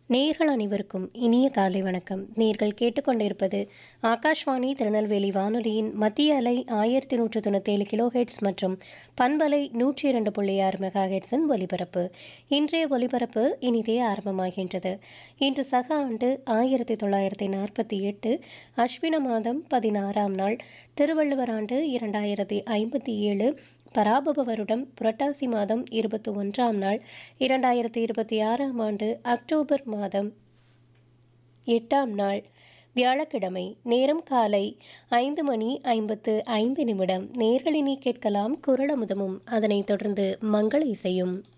நேர்கள் அனைவருக்கும் இனிய காலை வணக்கம் நேர்கள் கேட்டுக்கொண்டிருப்பது ஆகாஷ்வாணி திருநெல்வேலி வானொலியின் மத்திய அலை ஆயிரத்தி நூற்று தொண்ணூத்தேழு கிலோஹெட்ஸ் மற்றும் பண்பலை நூற்றி இரண்டு புள்ளி ஆறு மெகா ஹெட்ஸின் ஒலிபரப்பு இன்றைய ஒலிபரப்பு இனிதே ஆரம்பமாகின்றது இன்று சக ஆண்டு ஆயிரத்தி தொள்ளாயிரத்தி நாற்பத்தி எட்டு அஸ்வின மாதம் பதினாறாம் நாள் திருவள்ளுவர் ஆண்டு இரண்டாயிரத்தி ஐம்பத்தி ஏழு பராபவ வருடம் புரட்டாசி மாதம் இருபத்தி ஒன்றாம் நாள் இரண்டாயிரத்தி இருபத்தி ஆறாம் ஆண்டு அக்டோபர் மாதம் எட்டாம் நாள் வியாழக்கிழமை நேரம் காலை ஐந்து மணி ஐம்பத்து ஐந்து நிமிடம் நேர்களினி கேட்கலாம் குரலமுதமும் அதனைத் தொடர்ந்து மங்கள இசையும்